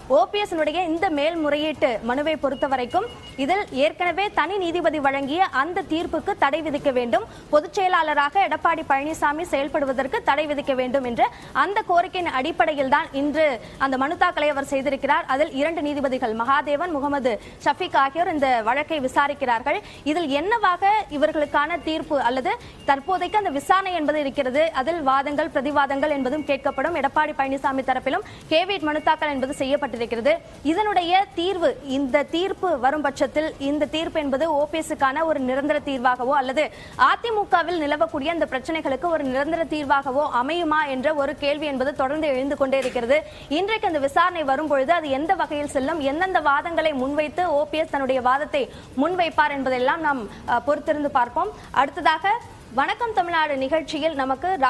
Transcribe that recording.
OPS இந்த மேல்முறையீட்டு மனுவை பொறுத்த வரைக்கும் இதில் ஏற்கனவே தனி நீதிபதி வழங்கிய அந்த தீர்ப்புக்கு தடை விதிக்க வேண்டும் பொதுச் செயலாளராக எடப்பாடி பழனிசாமி செயல்படுவதற்கு தடை விதிக்க வேண்டும் என்ற அந்த கோரிக்கையின் அடிப்படையில் தான் இன்று அந்த மனு தாக்கலை அவர் செய்திருக்கிறார் அதில் இரண்டு நீதிபதிகள் மகாதேவன் முகமது ஷஃபீக் ஆகியோர் இந்த வழக்கை விசாரிக்கிறார்கள் இதில் என்னவாக இவர்களுக்கான தீர்ப்பு அல்லது தற்போதைக்கு அந்த விசாரணை என்பது இருக்கிறது அதில் வாதங்கள் பிரதிவாதங்கள் என்பதும் கேட்கப்படும் எடப்பாடி பழனிசாமி தரப்பிலும் கேவிட் மனு தாக்கல் என்பது செய்யப்பட்டிருக்கிறது இதனுடைய தீர்வு இந்த தீர்ப்பு வரும் பட்சத்தில் இந்த தீர்ப்பு என்பது ஓபிஎஸ்க்கான ஒரு நிரந்தர தீர்வாகவோ அல்லது அதிமுகவில் நிலவக்கூடிய அந்த பிரச்சனைகளுக்கு ஒரு நிரந்தர தீர்வாகவோ அமையுமா என்ற ஒரு கேள்வி என்பது தொடர்ந்து எழுந்து கொண்டே இருக்கிறது இன்றைக்கு அந்த விசாரணை வரும்பொழுது அது எந்த வகையில் செல்லும் எந்தெந்த வாதங்களை முன்வைத்து ஓபிஎஸ் தன்னுடைய வாதத்தை முன்வைப்பார் என்பதெல்லாம் நாம் அஹ், பொறுத்திருந்து பார்ப்போம் அடுத்ததாக வணக்கம் தமிழ்நாடு நிகழ்ச்சியில் நமக்கு